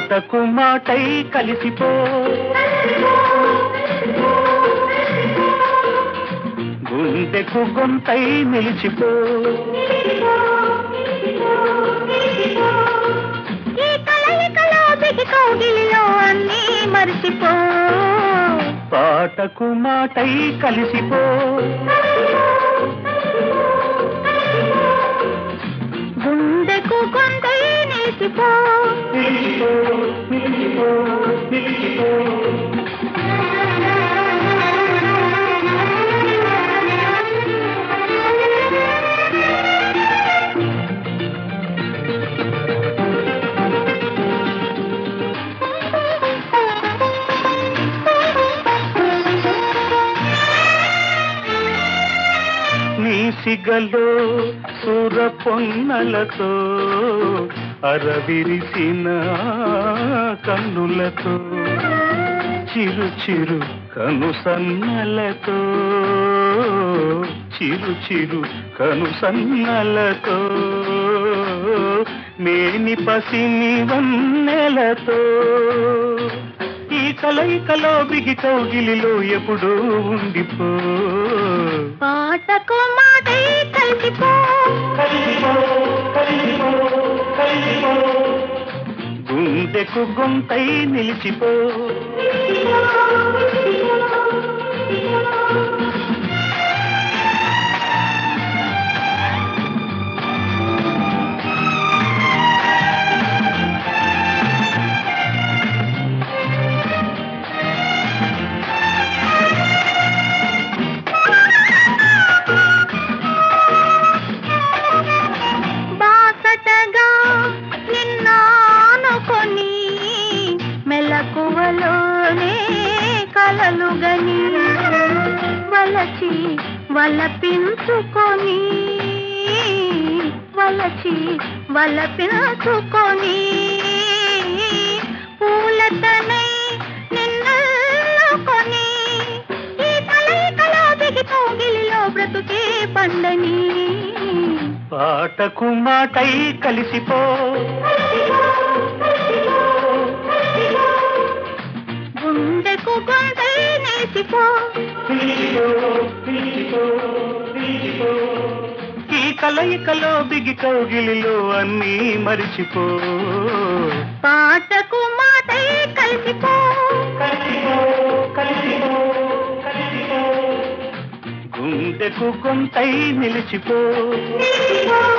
పాటకు మాటై కలిసిపో గుండెకు గొంతై నిలిచిపో ఈ కలయికలో బిగి కౌగిలిలో అన్నీ మరిచిపో పాటకు మాటై కలిసిపో గుండెకు గొంతై నిలిచిపో నిలిచిపో నిలిచిపో నిలిచిపో నీ సిగలో సుర పొన్నలతో అరవిరిసిన కన్నులతో చిరు చిరు కను సన్నలతో చిరు చిరు కను సన్నలతో మేని పసిని వన్నెలతో ఈ కలయికలో బిగి కౌగిలిలో ఎప్పుడూ ఉండిపో పాటకు మాటై కలిసిపో కలిసిపో కలిసిపో కలిసిపో గుండెకు గొంతై నిలిచిపో బాసటగా నిన్నానుకొని మెలకువలోనే కలలుగని వలచి వలపించుకొని వలచి వలపించుకొని పూలతనై నిన్నల్లుకొని ఈ కలయికలో దిగి కౌగిలిలో బ్రతుకే పండని పాటకు మాటై కలిసిపో గుండెకు గొంతై నేసిపో పిలిచిపో పిలిచిపో పిలిచిపో ఈ కలయికలో బిగి కౌగిలిలో అన్నీ మరిచిపో పాటకు మాటై కలిసిపో కలిసిపో కలిసిపో కలిసిపో గుండెకు గొంతై నిలిచిపో నిలిచిపో